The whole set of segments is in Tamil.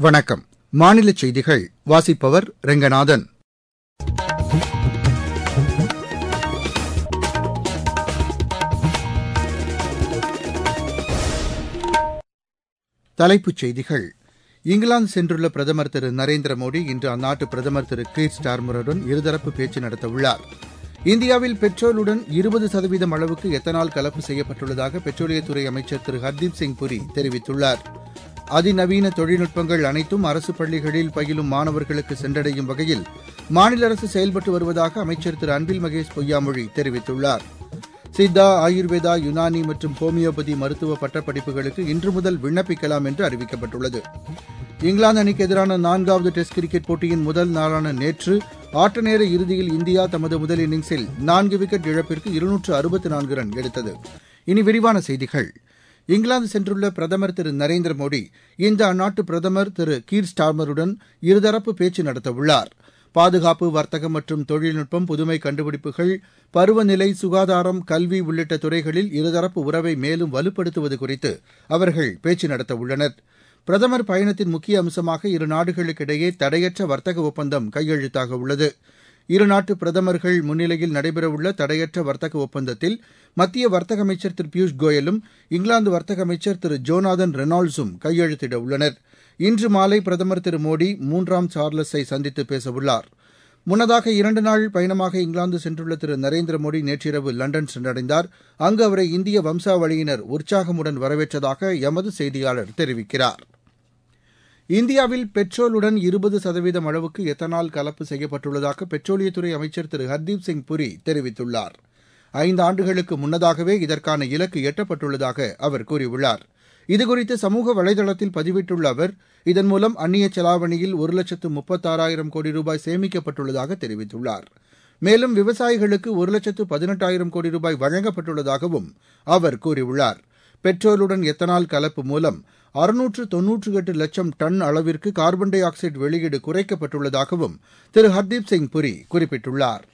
வணக்கம் மாநில செய்திகள் வாசிப்பவர் ரெங்கநாதன் தலைப்புச் செய்திகள் இங்கிலாந்து சென்றுள்ள பிரதமர் திரு நரேந்திர மோடி இன்று அந்நாட்டு பிரதமர் திரு கீர் ஸ்டார்மருடன் இருதரப்பு பேச்சு நடத்தவுள்ளார் இந்தியாவில் பெட்ரோலுடன் இருபது சதவீதம் அளவுக்கு எத்தனால் கலப்பு செய்யப்பட்டுள்ளதாக பெட்ரோலியத்துறை அமைச்சர் திரு ஹர்தீப் சிங் புரி தெரிவித்துள்ளார் அதிநவீன தொழில்நுட்பங்கள் அனைத்தும் அரசு பள்ளிகளில் பயிலும் மாணவர்களுக்கு சென்றடையும் வகையில் மாநில அரசு செயல்பட்டு வருவதாக அமைச்சர் திரு அன்பில் மகேஷ் பொய்யாமொழி தெரிவித்துள்ளார் சித்தா ஆயுர்வேதா யுனானி மற்றும் ஹோமியோபதி மருத்துவ பட்டப்படிப்புகளுக்கு இன்று முதல் விண்ணப்பிக்கலாம் என்று அறிவிக்கப்பட்டுள்ளது இங்கிலாந்து அணிக்கு எதிரான நான்காவது டெஸ்ட் கிரிக்கெட் போட்டியின் முதல் நாளான நேற்று ஆட்ட நேர இறுதியில் இந்தியா தமது முதல் இன்னிங்ஸில் நான்கு விக்கெட் இழப்பிற்கு இருநூற்று அறுபத்து நான்கு ரன் எடுத்தது இனி விரிவான செய்திகள் இங்கிலாந்து சென்றுள்ள பிரதமர் திரு நரேந்திர மோடி இந்த அந்நாட்டு பிரதமர் திரு கீர் ஸ்டார்மருடன் இருதரப்பு பேச்சு நடத்தவுள்ளார் பாதுகாப்பு வர்த்தகம் மற்றும் தொழில்நுட்பம் புதுமை கண்டுபிடிப்புகள் பருவநிலை சுகாதாரம் கல்வி உள்ளிட்ட துறைகளில் இருதரப்பு உறவை மேலும் வலுப்படுத்துவது குறித்து அவர்கள் பேச்சு நடத்தவுள்ளனர் பிரதமர் பயணத்தின் முக்கிய அம்சமாக இரு நாடுகளுக்கிடையே தடையற்ற வர்த்தக ஒப்பந்தம் கையெழுத்தாக உள்ளது இருநாட்டு பிரதமர்கள் முன்னிலையில் நடைபெறவுள்ள தடையற்ற வர்த்தக ஒப்பந்தத்தில் மத்திய வர்த்தக அமைச்சர் திரு பியூஷ் கோயலும் இங்கிலாந்து வர்த்தக அமைச்சர் திரு ஜோனாதன் ரெனால்ட்ஸும் கையெழுத்திட உள்ளனர் இன்று மாலை பிரதமர் திரு மோடி மூன்றாம் சார்லஸை சந்தித்து பேசவுள்ளார் முன்னதாக இரண்டு நாள் பயணமாக இங்கிலாந்து சென்றுள்ள திரு நரேந்திர மோடி நேற்றிரவு லண்டன் சென்றடைந்தார் அங்கு அவரை இந்திய வம்சாவளியினர் உற்சாகமுடன் வரவேற்றதாக எமது செய்தியாளர் தெரிவிக்கிறார் இந்தியாவில் பெட்ரோலுடன் இருபது சதவீதம் அளவுக்கு எத்தனால் கலப்பு செய்யப்பட்டுள்ளதாக பெட்ரோலியத்துறை அமைச்சர் திரு ஹர்தீப் சிங் புரி தெரிவித்துள்ளார் ஐந்து ஆண்டுகளுக்கு முன்னதாகவே இதற்கான இலக்கு எட்டப்பட்டுள்ளதாக அவர் கூறியுள்ளார் இதுகுறித்து சமூக வலைதளத்தில் பதிவிட்டுள்ள அவர் இதன் மூலம் அந்நிய செலாவணியில் ஒரு லட்சத்து முப்பத்தாறாயிரம் கோடி ரூபாய் சேமிக்கப்பட்டுள்ளதாக தெரிவித்துள்ளார் மேலும் விவசாயிகளுக்கு ஒரு லட்சத்து பதினெட்டாயிரம் கோடி ரூபாய் வழங்கப்பட்டுள்ளதாகவும் அவர் கூறியுள்ளார் பெட்ரோலுடன் எத்தனால் கலப்பு மூலம் அறுநூற்று தொன்னூற்று எட்டு லட்சம் டன் அளவிற்கு கார்பன் டை ஆக்சைடு வெளியீடு குறைக்கப்பட்டுள்ளதாகவும் திரு ஹர்தீப் சிங் புரி குறிப்பிட்டுள்ளார்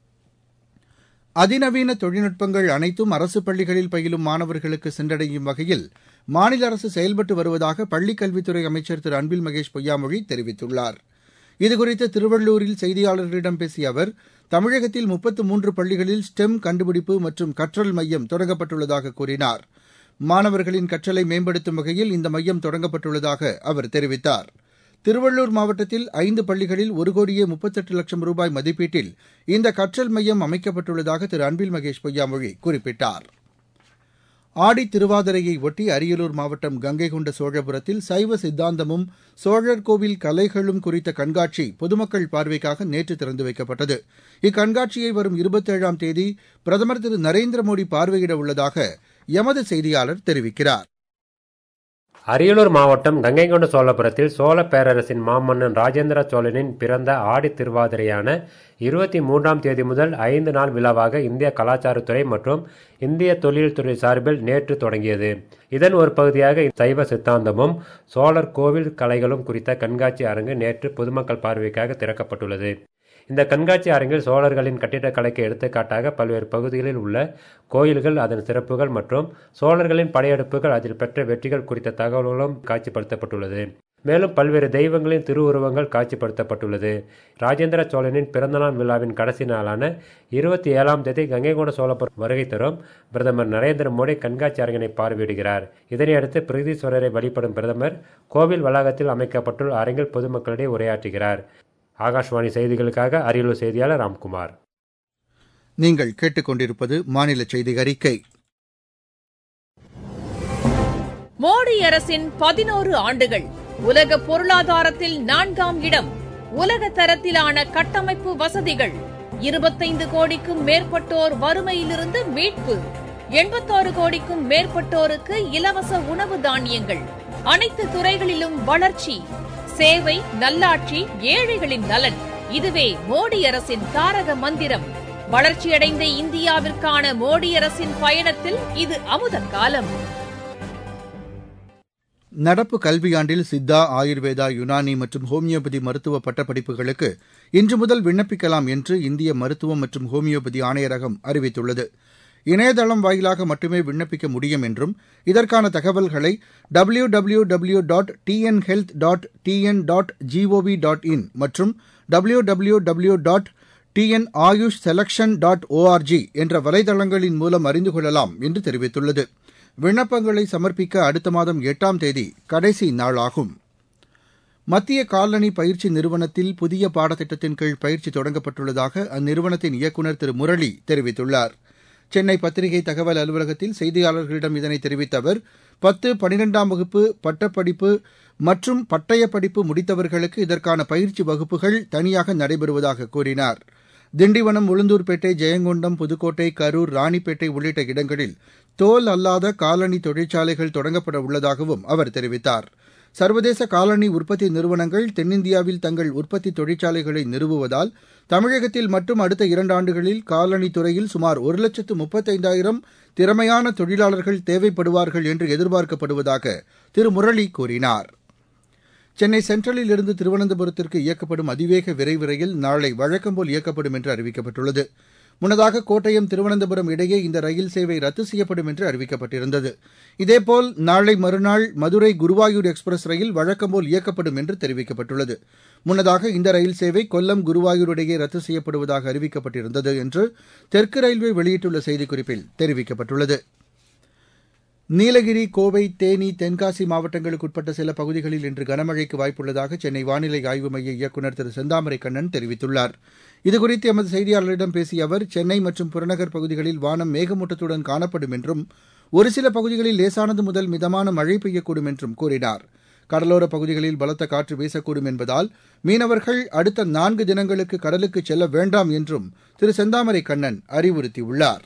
அதிநவீன தொழில்நுட்பங்கள் அனைத்தும் அரசு பள்ளிகளில் பயிலும் மாணவர்களுக்கு சென்றடையும் வகையில் மாநில அரசு செயல்பட்டு வருவதாக பள்ளிக் கல்வித்துறை அமைச்சர் திரு அன்பில் மகேஷ் பொய்யாமொழி தெரிவித்துள்ளார் இதுகுறித்து திருவள்ளூரில் செய்தியாளர்களிடம் பேசிய அவர் தமிழகத்தில் முப்பத்து மூன்று பள்ளிகளில் ஸ்டெம் கண்டுபிடிப்பு மற்றும் கற்றல் மையம் தொடங்கப்பட்டுள்ளதாக கூறினார் மாணவர்களின் கற்றலை மேம்படுத்தும் வகையில் இந்த மையம் தொடங்கப்பட்டுள்ளதாக அவர் தெரிவித்தார் திருவள்ளூர் மாவட்டத்தில் ஐந்து பள்ளிகளில் ஒரு கோடியே முப்பத்தெட்டு லட்சம் ரூபாய் மதிப்பீட்டில் இந்த கற்றல் மையம் அமைக்கப்பட்டுள்ளதாக திரு அன்பில் மகேஷ் பொய்யாமொழி குறிப்பிட்டார் ஆடி திருவாதிரையை ஒட்டி அரியலூர் மாவட்டம் கங்கைகொண்ட சோழபுரத்தில் சைவ சித்தாந்தமும் சோழர் கோவில் கலைகளும் குறித்த கண்காட்சி பொதுமக்கள் பார்வைக்காக நேற்று திறந்து வைக்கப்பட்டது இக்கண்காட்சியை வரும் இருபத்தேழாம் தேதி பிரதமர் திரு நரேந்திர மோடி பார்வையிட உள்ளதாக எமது செய்தியாளர் தெரிவிக்கிறார் அரியலூர் மாவட்டம் கங்கைகொண்ட சோழபுரத்தில் சோழ பேரரசின் மாமன்னன் ராஜேந்திர சோழனின் பிறந்த ஆடி திருவாதிரையான இருபத்தி மூன்றாம் தேதி முதல் ஐந்து நாள் விழாவாக இந்திய கலாச்சாரத்துறை மற்றும் இந்திய தொழில்துறை சார்பில் நேற்று தொடங்கியது இதன் ஒரு பகுதியாக சைவ சித்தாந்தமும் சோழர் கோவில் கலைகளும் குறித்த கண்காட்சி அரங்கு நேற்று பொதுமக்கள் பார்வைக்காக திறக்கப்பட்டுள்ளது இந்த கண்காட்சி அரங்கில் சோழர்களின் கட்டிடக்கலைக்கு எடுத்துக்காட்டாக பல்வேறு பகுதிகளில் உள்ள கோயில்கள் அதன் சிறப்புகள் மற்றும் சோழர்களின் படையெடுப்புகள் அதில் பெற்ற வெற்றிகள் குறித்த தகவல்களும் காட்சிப்படுத்தப்பட்டுள்ளது மேலும் பல்வேறு தெய்வங்களின் திருவுருவங்கள் காட்சிப்படுத்தப்பட்டுள்ளது ராஜேந்திர சோழனின் பிறந்தநாள் விழாவின் கடைசி நாளான இருபத்தி ஏழாம் தேதி கங்கைகொண்ட சோழபுரம் வருகை தரும் பிரதமர் நரேந்திர மோடி கண்காட்சி அரங்கினை பார்வையிடுகிறார் இதனையடுத்து பிரகதீஸ்வரரை வழிபடும் பிரதமர் கோவில் வளாகத்தில் அமைக்கப்பட்டுள்ள அரங்கில் பொதுமக்களிடையே உரையாற்றுகிறார் ஆகாஷ்வாணி செய்திகளுக்காக அரியலூர் செய்தியாளர் ராம்குமார் நீங்கள் கேட்டுக்கொண்டிருப்பது மாநில செய்தி அறிக்கை மோடி அரசின் பதினோரு ஆண்டுகள் உலக பொருளாதாரத்தில் நான்காம் இடம் உலக தரத்திலான கட்டமைப்பு வசதிகள் இருபத்தைந்து கோடிக்கும் மேற்பட்டோர் வறுமையிலிருந்து மீட்பு எண்பத்தாறு கோடிக்கும் மேற்பட்டோருக்கு இலவச உணவு தானியங்கள் அனைத்து துறைகளிலும் வளர்ச்சி சேவை நல்லாட்சி ஏழைகளின் நலன் இதுவே மோடி அரசின் தாரக மந்திரம் வளர்ச்சியடைந்த இந்தியாவிற்கான மோடி அரசின் பயணத்தில் இது அமுத காலம் நடப்பு கல்வியாண்டில் சித்தா ஆயுர்வேதா யுனானி மற்றும் ஹோமியோபதி மருத்துவ பட்டப்படிப்புகளுக்கு இன்று முதல் விண்ணப்பிக்கலாம் என்று இந்திய மருத்துவம் மற்றும் ஹோமியோபதி ஆணையரகம் அறிவித்துள்ளது இணையதளம் வாயிலாக மட்டுமே விண்ணப்பிக்க முடியும் என்றும் இதற்கான தகவல்களை W W W dot T N health dot T N dot G O V dot in மற்றும் W W W dot T N Ayush selection dot O R G என்ற வலைதளங்களின் மூலம் அறிந்து கொள்ளலாம் என்று தெரிவித்துள்ளது விண்ணப்பங்களை சமர்ப்பிக்க அடுத்த மாதம் எட்டாம் தேதி கடைசி நாளாகும் மத்திய காலணி பயிற்சி நிறுவனத்தில் புதிய பாடத்திட்டத்தின் கீழ் பயிற்சி தொடங்கப்பட்டுள்ளதாக அந்நிறுவனத்தின் இயக்குநர் திரு முரளி தெரிவித்துள்ளார் சென்னை பத்திரிகை தகவல் அலுவலகத்தில் செய்தியாளர்களிடம் இதனை தெரிவித்த அவர் பத்து பனிரெண்டாம் வகுப்பு பட்டப்படிப்பு மற்றும் பட்டயப் படிப்பு முடித்தவர்களுக்கு இதற்கான பயிற்சி வகுப்புகள் தனியாக நடைபெறுவதாக கூறினார் திண்டிவனம் உளுந்தூர்பேட்டை ஜெயங்கொண்டம் புதுக்கோட்டை கரூர் ராணிப்பேட்டை உள்ளிட்ட இடங்களில் தோல் அல்லாத காலணி தொழிற்சாலைகள் தொடங்கப்பட உள்ளதாகவும் அவர் தெரிவித்தார் சர்வதேச காலணி உற்பத்தி நிறுவனங்கள் தென்னிந்தியாவில் தங்கள் உற்பத்தி தொழிற்சாலைகளை நிறுவுவதால் தமிழகத்தில் மட்டும் அடுத்த இரண்டு ஆண்டுகளில் காலணி துறையில் சுமார் ஒரு லட்சத்து முப்பத்தைந்தாயிரம் திறமையான தொழிலாளர்கள் தேவைப்படுவார்கள் என்று எதிர்பார்க்கப்படுவதாக திரு முரளி கூறினார் சென்னை சென்ட்ரலில் இருந்து திருவனந்தபுரத்திற்கு இயக்கப்படும் அதிவேக விரைவு ரயில் நாளை வழக்கம்போல் இயக்கப்படும் என்று அறிவிக்கப்பட்டுள்ளது முன்னதாக கோட்டயம் திருவனந்தபுரம் இடையே இந்த ரயில் சேவை ரத்து செய்யப்படும் என்று அறிவிக்கப்பட்டிருந்தது இதேபோல் நாளை மறுநாள் மதுரை குருவாயூர் எக்ஸ்பிரஸ் ரயில் வழக்கம்போல் இயக்கப்படும் என்று தெரிவிக்கப்பட்டுள்ளது முன்னதாக இந்த ரயில் சேவை கொல்லம் குருவாயூர் இடையே ரத்து செய்யப்படுவதாக அறிவிக்கப்பட்டிருந்தது என்று தெற்கு ரயில்வே வெளியிட்டுள்ள செய்திக்குறிப்பில் தெரிவிக்கப்பட்டுள்ளது நீலகிரி கோவை தேனி தென்காசி மாவட்டங்களுக்கு உட்பட்ட சில பகுதிகளில் இன்று கனமழைக்கு வாய்ப்புள்ளதாக சென்னை வானிலை ஆய்வு மைய இயக்குநர் திரு செந்தாமரை கண்ணன் தெரிவித்துள்ளார் இதுகுறித்து எமது செய்தியாளரிடம் பேசிய அவர் சென்னை மற்றும் புறநகர் பகுதிகளில் வானம் மேகமூட்டத்துடன் காணப்படும் என்றும் ஒரு சில பகுதிகளில் லேசானது முதல் மிதமான மழை பெய்யக்கூடும் என்றும் கூறினார் கடலோரப் பகுதிகளில் பலத்த காற்று வீசக்கூடும் என்பதால் மீனவர்கள் அடுத்த நான்கு தினங்களுக்கு கடலுக்கு செல்ல வேண்டாம் என்றும் திரு செந்தாமரை கண்ணன் அறிவுறுத்தியுள்ளார்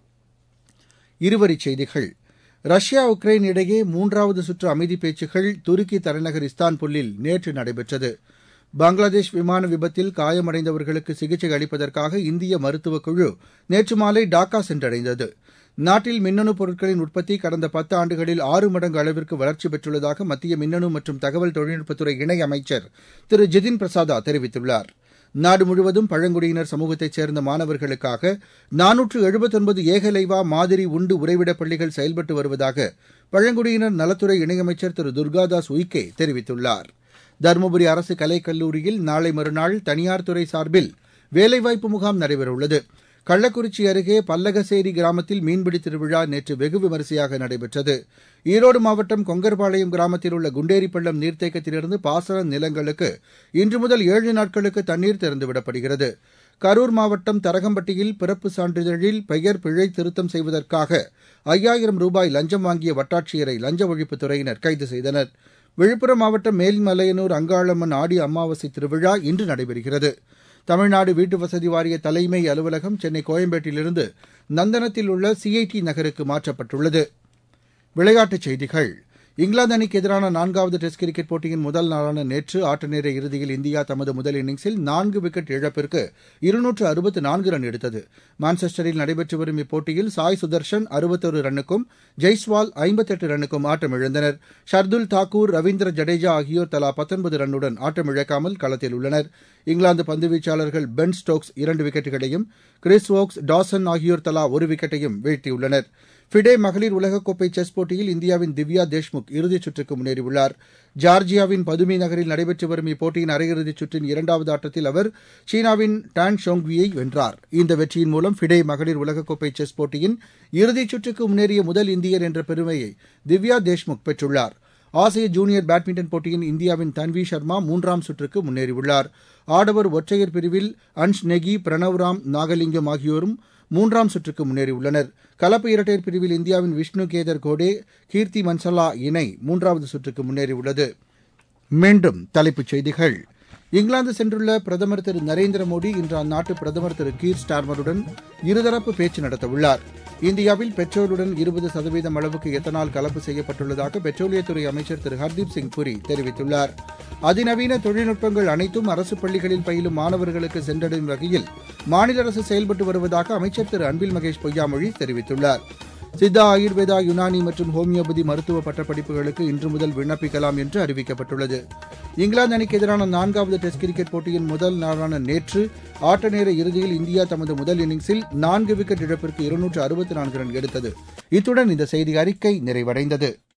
இருவரிச் செய்திகள் ரஷ்யா உக்ரைன் இடையே மூன்றாவது சுற்று அமைதி பேச்சுக்கள் துருக்கி தலைநகர் இஸ்தான்புல்லில் நேற்று நடைபெற்றது பங்களாதேஷ் விமான விபத்தில் காயமடைந்தவர்களுக்கு சிகிச்சை அளிப்பதற்காக இந்திய மருத்துவக் குழு நேற்று மாலை டாக்கா சென்றடைந்தது நாட்டில் மின்னணு பொருட்களின் உற்பத்தி கடந்த பத்து ஆண்டுகளில் ஆறு மடங்கு அளவிற்கு வளர்ச்சி பெற்றுள்ளதாக மத்திய மின்னணு மற்றும் தகவல் தொழில்நுட்பத்துறை இணை அமைச்சர் திரு ஜிதின் பிரசாதா தெரிவித்துள்ளார் நாடு முழுவதும் பழங்குடியினர் சமூகத்தைச் சேர்ந்த மாணவர்களுக்காக நானூற்று எழுபத்தொன்பது ஏகலைவா மாதிரி உண்டு உறைவிடப் பள்ளிகள் செயல்பட்டு வருவதாக பழங்குடியினர் நலத்துறை இணையமைச்சர் திரு துர்காதாஸ் உய்கே தெரிவித்துள்ளார் தருமபுரி அரசு கலைக் கல்லூரியில் நாளை மறுநாள் தனியார் துறை சார்பில் வேலைவாய்ப்பு முகாம் நடைபெறவுள்ளது கள்ளக்குறிச்சி அருகே பல்லகசேரி கிராமத்தில் மீன்பிடி திருவிழா நேற்று வெகு விமரிசையாக நடைபெற்றது ஈரோடு மாவட்டம் கொங்கர்பாளையம் கிராமத்தில் உள்ள குண்டேரிப்பள்ளம் நீர்த்தேக்கத்திலிருந்து பாசன நிலங்களுக்கு இன்று முதல் ஏழு நாட்களுக்கு தண்ணீர் திறந்துவிடப்படுகிறது கரூர் மாவட்டம் தரகம்பட்டியில் பிறப்பு சான்றிதழில் பெயர் பிழை திருத்தம் செய்வதற்காக ஐயாயிரம் ரூபாய் லஞ்சம் வாங்கிய வட்டாட்சியரை லஞ்ச ஒழிப்புத் துறையினர் கைது செய்தனர் விழுப்புரம் மாவட்டம் மேல்மலையனூர் அங்காளம்மன் ஆடி அமாவாசை திருவிழா இன்று நடைபெறுகிறது தமிழ்நாடு வீட்டு வசதி வாரிய தலைமை அலுவலகம் சென்னை கோயம்பேட்டிலிருந்து நந்தனத்தில் உள்ள சிஐடி நகருக்கு மாற்றப்பட்டுள்ளது விளையாட்டுச் செய்திகள் இங்கிலாந்து அணிக்கு எதிரான நான்காவது டெஸ்ட் கிரிக்கெட் போட்டியின் முதல் நாளான நேற்று ஆட்ட நேர இறுதியில் இந்தியா தமது முதல் இன்னிங்ஸில் நான்கு விக்கெட் இழப்பிற்கு இருநூற்று அறுபத்து நான்கு ரன் எடுத்தது மான்செஸ்டரில் நடைபெற்று வரும் இப்போட்டியில் சாய் சுதர்ஷன் அறுபத்தொரு ரன்னுக்கும் ஜெய்ஸ்வால் ஐம்பத்தெட்டு ரன்னுக்கும் ஆட்டமிழந்தனர் ஷர்துல் தாக்கூர் ரவீந்திர ஜடேஜா ஆகியோர் தலா பத்தொன்பது ரன்னுடன் ஆட்டமிழக்காமல் களத்தில் உள்ளனர் இங்கிலாந்து பந்துவீச்சாளர்கள் பென் ஸ்டோக்ஸ் இரண்டு விக்கெட்டுகளையும் கிறிஸ் ஓக்ஸ் டாசன் ஆகியோர் தலா ஒரு விக்கெட்டையும் வீழ்த்தியுள்ளனர் ஃபிடே மகளிர் உலகக்கோப்பை செஸ் போட்டியில் இந்தியாவின் திவ்யா தேஷ்முக் இறுதிச் சுற்றுக்கு முன்னேறியுள்ளார் ஜார்ஜியாவின் பதுமி நகரில் நடைபெற்று வரும் இப்போட்டியின் அரையிறுதிச் சுற்றின் இரண்டாவது ஆட்டத்தில் அவர் சீனாவின் டான் ஷோங்வியை வென்றார் இந்த வெற்றியின் மூலம் ஃபிடே மகளிர் உலகக்கோப்பை செஸ் போட்டியின் இறுதிச் சுற்றுக்கு முன்னேறிய முதல் இந்தியர் என்ற பெருமையை திவ்யா தேஷ்முக் பெற்றுள்ளார் ஆசிய ஜூனியர் பேட்மிண்டன் போட்டியின் இந்தியாவின் தன்வி சர்மா மூன்றாம் சுற்றுக்கு முன்னேறியுள்ளார் ஆடவர் ஒற்றையர் பிரிவில் அன்ஷ் நெகி பிரணவ்ராம் நாகலிங்கம் ஆகியோரும் மூன்றாம் சுற்றுக்கு முன்னேறியுள்ளனர் கலப்பு இரட்டையர் பிரிவில் இந்தியாவின் விஷ்ணு கேதர் கோடே கீர்த்தி மன்சலா இணை மூன்றாவது சுற்றுக்கு முன்னேறியுள்ளது மீண்டும் தலைப்புச் செய்திகள் இங்கிலாந்து சென்றுள்ள பிரதமர் திரு நரேந்திர மோடி இன்று அந்நாட்டு பிரதமர் திரு கீர் ஸ்டார்மருடன் இருதரப்பு பேச்சு நடத்தவுள்ளார் இந்தியாவில் பெட்ரோலுடன் இருபது சதவீதம் அளவுக்கு எத்தனால் கலப்பு செய்யப்பட்டுள்ளதாக பெட்ரோலியத்துறை அமைச்சர் திரு ஹர்தீப் சிங் புரி தெரிவித்துள்ளார் அதிநவீன தொழில்நுட்பங்கள் அனைத்தும் அரசு பள்ளிகளில் பயிலும் மாணவர்களுக்கு சென்றடையும் வகையில் மாநில அரசு செயல்பட்டு வருவதாக அமைச்சர் திரு அன்பில் மகேஷ் பொய்யாமொழி தெரிவித்துள்ளார் சித்தா ஆயுர்வேதா யுனானி மற்றும் ஹோமியோபதி மருத்துவ பட்டப்படிப்புகளுக்கு இன்று முதல் விண்ணப்பிக்கலாம் என்று அறிவிக்கப்பட்டுள்ளது இங்கிலாந்து அணிக்கு எதிரான நான்காவது டெஸ்ட் கிரிக்கெட் போட்டியின் முதல் நாளான நேற்று ஆட்ட நேர இறுதியில் இந்தியா தமது முதல் இன்னிங்ஸில் நான்கு விக்கெட் இழப்பிற்கு இருநூற்று அறுபத்தி நான்கு ரன் எடுத்தது இத்துடன் இந்த செய்தி அறிக்கை நிறைவடைந்தது